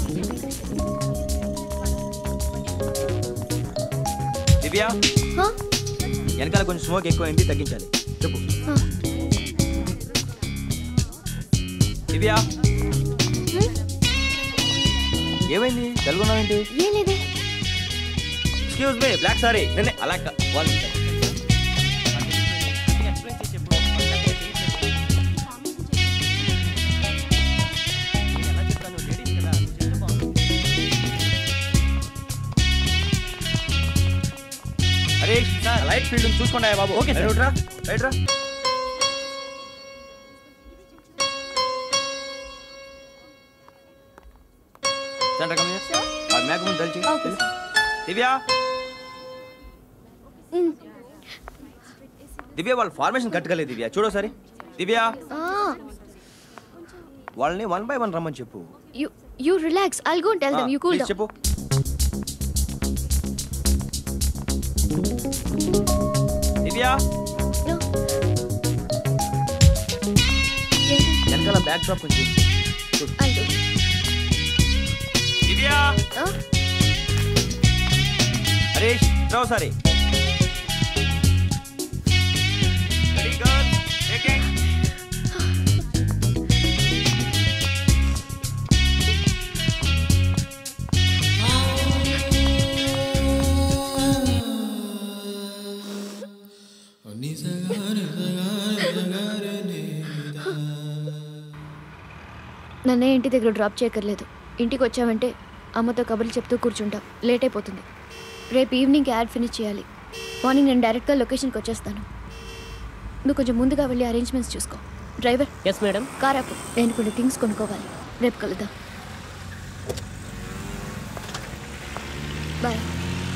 దివ్య హా? వెనకాల కొంచెం స్మోక్ ఎక్కువైంది తగ్గించాలి చెప్పు హా. దివ్య ఏమైంది తెలుగున్నావేంటి ఏం లేదే ఎక్స్క్యూజ్ మీ బ్లాక్ సారీ నేనే అలా కా- one second. అరే లైట్ ఫీల్డ్ చూసుకోండి బాబు ఓకే రైట్ రా రైట్ రా సెంటర్ కమ్ ఆ మ్యాక్ ముందు తెలిసి Okay, sir. దివ్య దివ్య వాళ్ళ ఫార్మేషన్ కట్టుకోలేదు దివ్య చూడోసారి దివ్య వాళ్ళని వన్ బై వన్ రమ్మని చెప్పు you you relax I'll go tell them you cool Please చెప్పు దివ్య వెనకాల బ్యాక్ డ్రాప్ కొంచెం చూడు. ఐల్ డూ దివ్య హరీష్ రావుసారి Ready, girls? Taking. నన్నే ఇంటి దగ్గర డ్రాప్ చేయక్కర్లేదు ఇంటికి వచ్చావంటే అమ్మతో కబుర్లు చెప్తూ కూర్చుంటాం లేట్ అయిపోతుంది రేపు ఈవినింగ్ యాడ్ ఫినిష్ చేయాలి మార్నింగ్ నేను డైరెక్ట్గా లొకేషన్కి వచ్చేస్తాను నువ్వు కొంచెం ముందుగా వెళ్ళి అరేంజ్మెంట్స్ చూసుకో డ్రైవర్ ఎస్ మేడం కార్ అప్పు నేను కొన్ని థింగ్స్ కొనుక్కోవాలి రేపు కలుద్దాం bye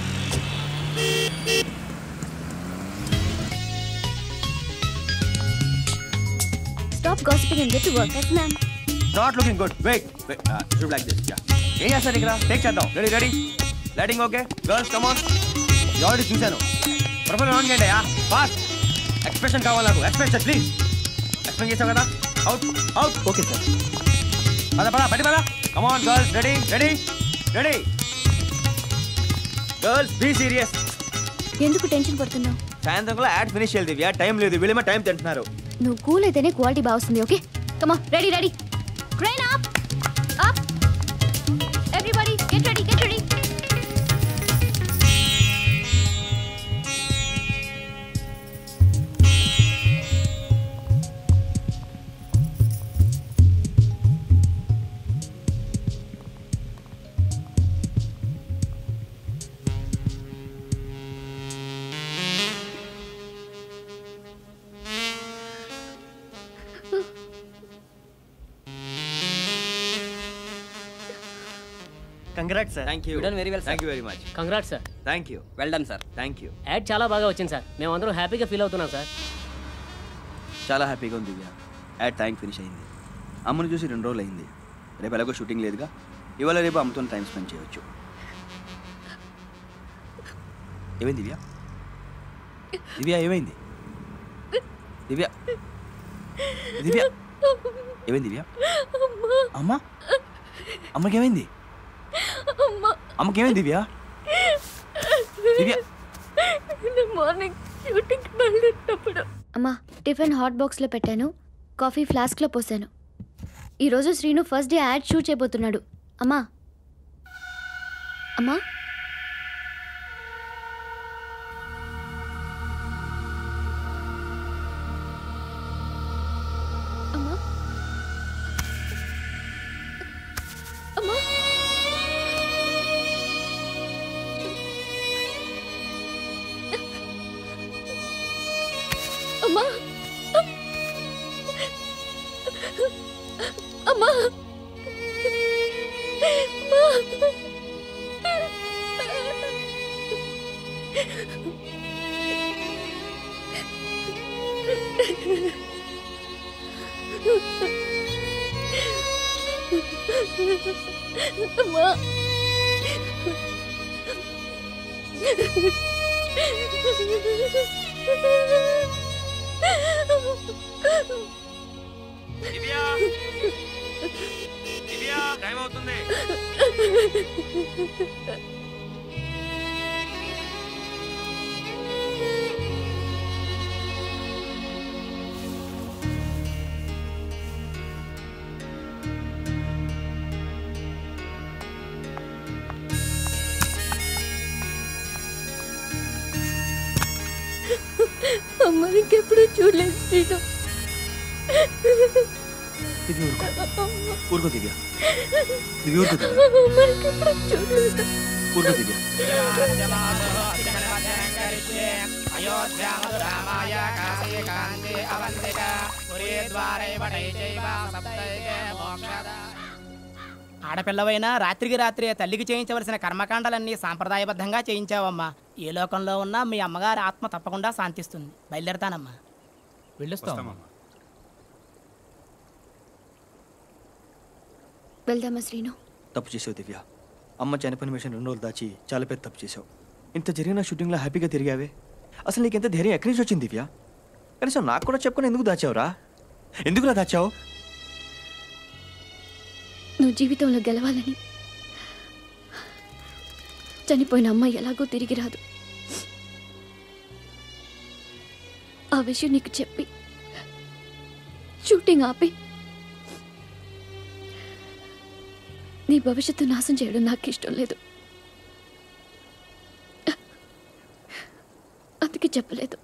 stop gossiping and get to work yes ma'am not looking good wait should like this ఏం చేస్తారు ఇక్కడ టేక్ చేద్దాం ready ready lighting okay girls come on already చూశాను ప్రొఫైల్ ఆన్ చేయండి ఫాస్ట్ ఎక్స్ప్రెషన్ కావాలి నాకు ఎక్స్ప్రెషన్ ప్లీజ్ ఎక్స్ప్లెయిన్ చేసావు కదా అవుట్ అవుట్ ఓకే సార్ పద పద పడి పద come on girls ready ready ready girls be serious ఎందుకు టెన్షన్ పడుతున్నావు సాయంత్రం కూడా యాడ్ ఫినిష్ చేయాలి దివ్య టైం లేదు వీళ్ళేమో టైం తింటున్నారు నువ్వు కూల్ అయితేనే క్వాలిటీ బాగా వస్తుంది ఓకే కమా ready ready crane up up everybody get ready get ready congrats sir thank you You done very well, sir. Thank you very much congrats sir thank you well done sir thank you ad చాలా బాగా వచ్చింది sir మేము అందరం హ్యాపీగా feel అవుతున్నాం sir చాలా హ్యాపీగా ఉంది దివ్య యాడ్ టైం ఫినిష్ అయింది అమ్మని చూసి రెండు రోజులు అయింది రేపు ఎలాగో షూటింగ్ లేదుగా ఇవాళ రేపు అమ్మతో టైం స్పెండ్ చేయొచ్చు ఏమైంది దివ్య దివ్య ఏమైంది దివ్య దివ్య ఏమైంది దివ్య అమ్మ అమ్మకి ఏమైంది అమ్మకి ఏమైంది దివ్య దివ్య మార్నింగ్ షూటింగ్ వెళ్ళేటప్పుడు అమ్మా టిఫిన్ హాట్ బాక్స్లో పెట్టాను కాఫీ ఫ్లాస్క్లో పోసాను ఈరోజు Srinu first day ad shoot చేయబోతున్నాడు అమ్మా అమ్మా అమ్మా అమ్మా అమ్మా అమ్మా అమ్మా దివ్య దివ్య టైం అవుతుంది అమ్మ ఇంకెప్పుడు చూడలేదు శ్రీను దివ్య ఊరుకో ఊరుకో దివ్య దివ్య ఊరుకో దివ్య అమ్మ ఇంకెప్పుడు చూడలేదు ఊరుకో దివ్య ఆడపిల్లవైనా రాత్రికి రాత్రి తల్లికి చేయించవలసిన కర్మకాండాలన్నీ సాంప్రదాయబద్ధంగా చేయించావమ్మా ఏ లోకంలో ఉన్నా మీ అమ్మగారి ఆత్మ తప్పకుండా శాంతిస్తుంది బయలుదేరతానమ్మా వెళ్ళొస్తాం వెళ్దామా శ్రీను తప్పు చేసావు దివ్య అమ్మ చనిపోయిన విషయం రెండు రోజులు దాచి చాలా పెద్ద తప్పు చేసావు ఇంత జరిగిన షూటింగ్లో హ్యాపీగా తిరిగావే అసలు నీకు ఎంత ధైర్యం ఎక్కడి నుంచి వచ్చింది దివ్య కనీసం నాకు కూడా చెప్పుకొని ఎందుకు దాచావురా ఎందుకులా దాచావు నువ్వు జీవితంలో గెలవాలని చనిపోయిన అమ్మ ఎలాగో తిరిగి రాదు ఆ విషయం నీకు చెప్పి షూటింగ్ ఆపి నీ భవిష్యత్తు నాశనం చేయడం నాకు ఇష్టం లేదు అందుకే చెప్పలేదు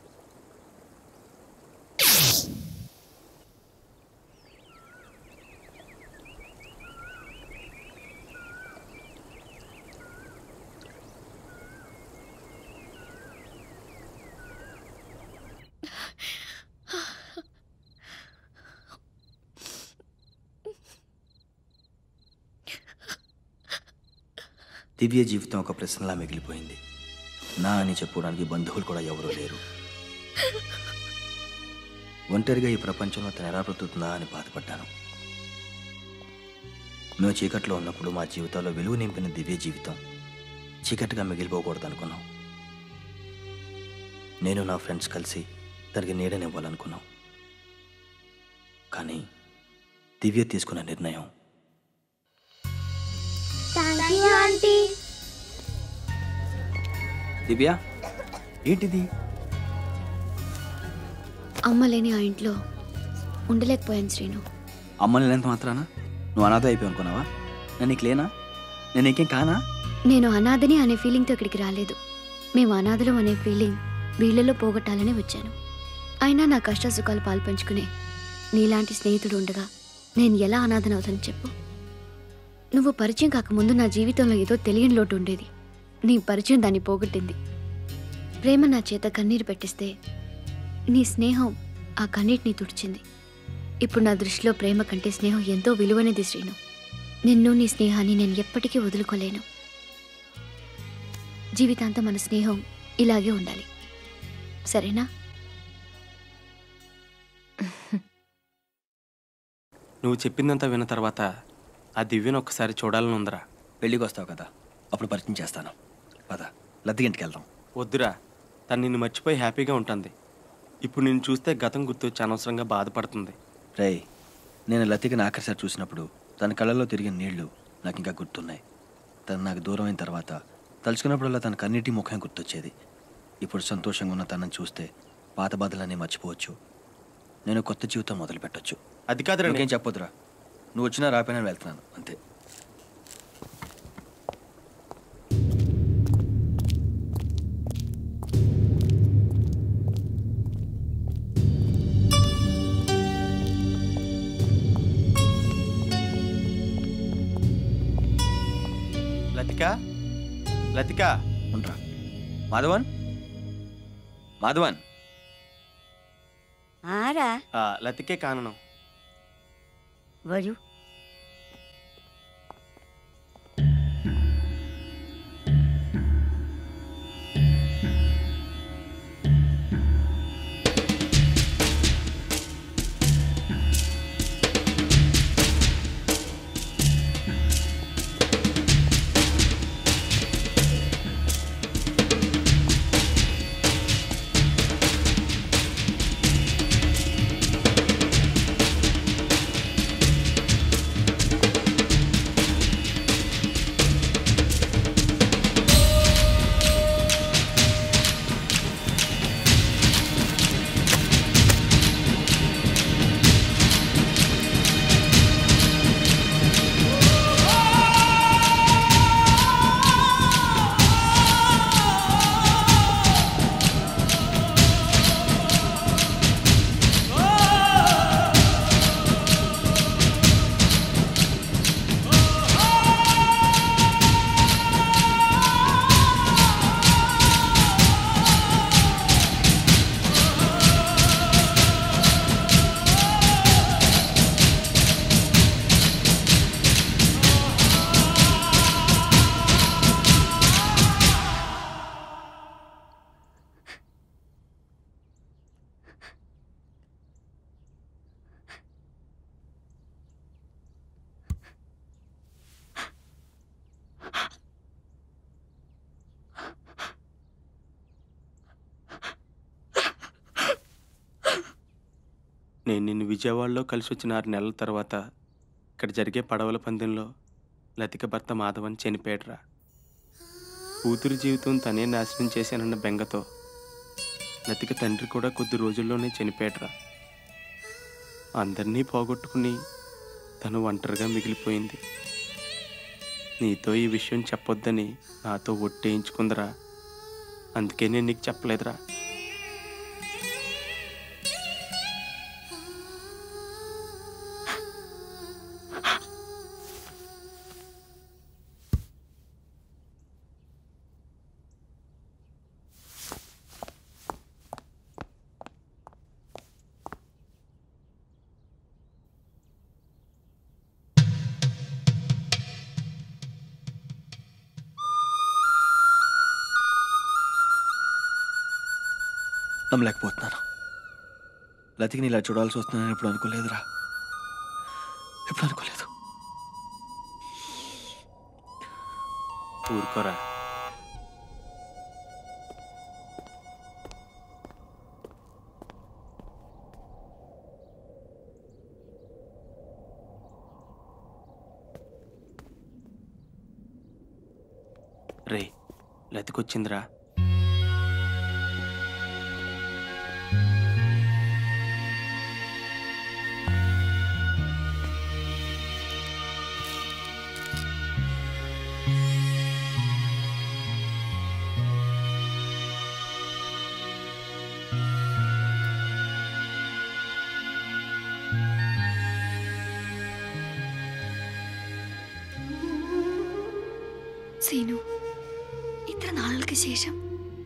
దివ్య జీవితం ఒక ప్రశ్నలా మిగిలిపోయింది నా అని చెప్పుకోవడానికి బంధువులు కూడా ఎవరూ లేరు ఒంటరిగా ఈ ప్రపంచంలో తను ఎలా బ్రతుకుతుందా అని బాధపడ్డాను మేము చీకట్లో ఉన్నప్పుడు మా జీవితాల్లో వెలుగు నింపిన దివ్య జీవితం చీకటిగా మిగిలిపోకూడదు అనుకున్నాం నేను నా ఫ్రెండ్స్ కలిసి తనకి నీడనివ్వాలనుకున్నాం కానీ దివ్య తీసుకున్న నిర్ణయం దివ్య ఏంటిది అమ్మ లేని ఆ ఇంట్లో ఉండలేకపోయాను శ్రీను అమ్మని లేనంత మాత్రాన నువ్వు అనాథ అయిపోయి అనుకున్నావా నేను నీకు లేనా నేను నీకేం కానా నేను అనాథని అనే ఫీలింగ్తో ఇక్కడికి రాలేదు మేము అనాథలం అనే ఫీలింగ్ వీళ్ళలో పోగొట్టాలని వచ్చాను అయినా నా కష్ట సుఖాలు పాల్పంచుకునే నీలాంటి స్నేహితుడు ఉండగా నేను ఎలా అనాథనవుతాను చెప్పు నువ్వు పరిచయం కాకముందు నా జీవితంలో ఏదో తెలియని లోటు ఉండేది నీ పరిచయం దాన్ని పోగొట్టింది ప్రేమ నా చేత కన్నీరు పెట్టిస్తే నీ స్నేహం ఆ కన్నీటిని తుడిచింది ఇప్పుడు నా దృష్టిలో ప్రేమ కంటే స్నేహం ఎంతో విలువైనది శ్రీను నిన్ను నీ స్నేహాన్ని నేను ఎప్పటికీ వదులుకోలేను జీవితాంతం మన స్నేహం ఇలాగే ఉండాలి సరేనా నువ్వు చెప్పిందంతా విన్న తర్వాత ఆ దివ్యను ఒక్కసారి చూడాలని ఉందిరా పెళ్ళికి వస్తావు కదా అప్పుడు పరిచయం చేస్తాను పద లద్ది ఇంటికి వెళ్దాం వద్దురా తను నిన్ను మర్చిపోయి హ్యాపీగా ఉంటుంది ఇప్పుడు నిన్ను చూస్తే గతం గుర్తొచ్చి అనవసరంగా బాధపడుతుంది రేయ్ నేను లతికని ఆఖరిసారి చూసినప్పుడు తన కళ్ళలో తిరిగిన నీళ్లు నాకు ఇంకా గుర్తున్నాయి తను నాకు దూరం అయిన తర్వాత తలుచుకున్నప్పుడల్లా తన కన్నిటి ముఖం గుర్తొచ్చేది ఇప్పుడు సంతోషంగా ఉన్న తనని చూస్తే పాత బాధలన్నీ మర్చిపోవచ్చు నేను కొత్త జీవితం మొదలు పెట్టొచ్చు అది కాదురా ఇంకేం చెప్పొద్దురా నువ్వు వచ్చినా రాపోయినా వెళ్తున్నాను అంతే లతిక లతిక ఉండరా మాధవన్ మాధవన్ ആരാ ఆ, లతికే కానను വരൂ నేను నిన్ను విజయవాడలో కలిసి వచ్చిన ఆరు నెలల తర్వాత ఇక్కడ జరిగే పడవల పందెంలో లతిక భర్త మాధవన్ చనిపోయాడురా కూతురు జీవితం తనే నాశనం చేశానన్న బెంగతో లతిక తండ్రి కూడా కొద్ది రోజుల్లోనే చనిపోయాడురా అందరినీ పోగొట్టుకుని తను ఒంటరిగా మిగిలిపోయింది నీతో ఈ విషయం చెప్పొద్దని నాతో ఒట్టేయించుకుందిరా అందుకే నేను నీకు చెప్పలేదురా నమ్మలేకపోతున్నాను లతికి ఇలా చూడాల్సి వస్తుందని ఎప్పుడు అనుకోలేదురా ఎప్పుడు అనుకోలేదు ఊరుకోరా రే లతికొచ్చిందిరా సీను ఇത്ര നാളുകൾക്ക് ശേഷം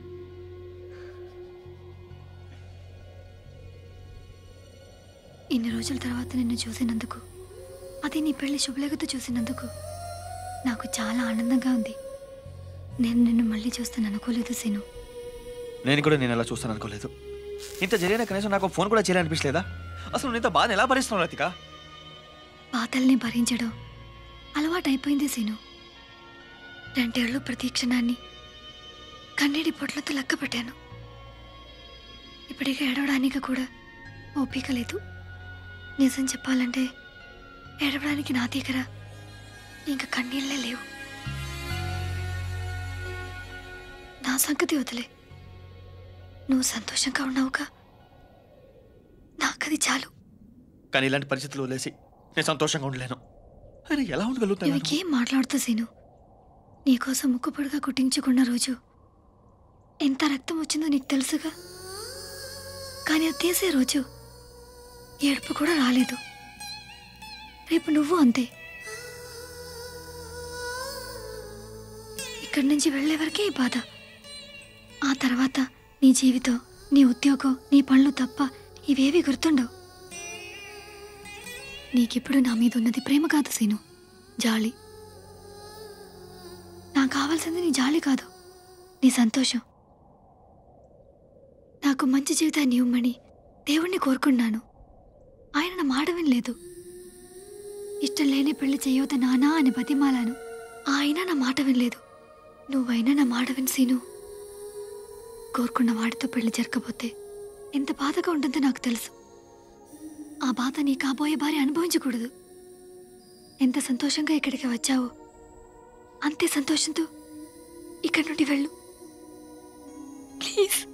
ఇన్ని రోజుల తర్వాత నిన్ను చూసినందుకు అది నీ పెళ్లి శుభలేఖతో చూసినందుకు నాకు చాలా ఆనందంగా ఉంది నేను నిన్ను మళ్ళీ చూస్తాను అనుకోలేదు సీను నేను కూడా నేను ఎలా చూస్తాను అనుకోలేదు ఇంత జరిగిన కనీసం నాకు ఫోన్ కూడా చేయాలనిపించలేదా అసలు నేను ఇంత బాధ ఎలా భరిస్తున్నావు లతిక బాధల్ని భరించడం అలవాటైపోయింది సీను రెండేళ్ళు ప్రతి క్షణాన్ని కన్నీటి పొట్లతో లెక్క పెట్టాను ఇప్పటికే ఏడవడానికి కూడా ఓపిక లేదు నిజం చెప్పాలంటే ఏడవడానికి నా దగ్గర ఇంకా కన్నీళ్ళే లేవు నా సంగతి వదిలే నువ్వు సంతోషంగా ఉన్నావుగా నాకది చాలు కానీ ఇలాంటి పరిస్థితులు వదిలేసి నేను సంతోషంగా ఉండలేను అరే ఎలా ఉండగలుగుతాను నువ్వుకేం మాట్లాడుతూ సీను నీకోసం ముక్కుపొడుగా కుట్టించుకున్న రోజు ఎంత రక్తం వచ్చిందో నీకు తెలుసుగా కానీ అది తీసే రోజు ఏడుపు కూడా రాలేదు రేపు నువ్వు అంతే ఇక్కడి నుంచి వెళ్ళే వరకే ఈ బాధ ఆ తర్వాత నీ జీవితం నీ ఉద్యోగం నీ పనులు తప్ప ఇవేవి గుర్తుండవు నీకిప్పుడు నా మీద ఉన్నది ప్రేమ కాదు సీను జాలి నాకు కావాల్సింది నీ జాలి కాదు నీ సంతోషం నాకు మంచి జీవితాన్ని ఇవ్వమని దేవుణ్ణి కోరుకున్నాను ఆయన నా మాట వినలేదు ఇష్టం లేని పెళ్లి చేయవద్ద నానా అని బతిమాలాను ఆయన నా మాట వినలేదు నువ్వైనా నా మాట విని సీను కోరుకున్న వాడితో పెళ్లి జరగకపోతే ఎంత బాధగా ఉంటుందో నాకు తెలుసు ఆ బాధ నీ కాబోయే భార్య అనుభవించకూడదు ఎంత సంతోషంగా ఇక్కడికి వచ్చావో అంతే సంతోషంతో ఇక్కడి నుండి వెళ్ళు ప్లీజ్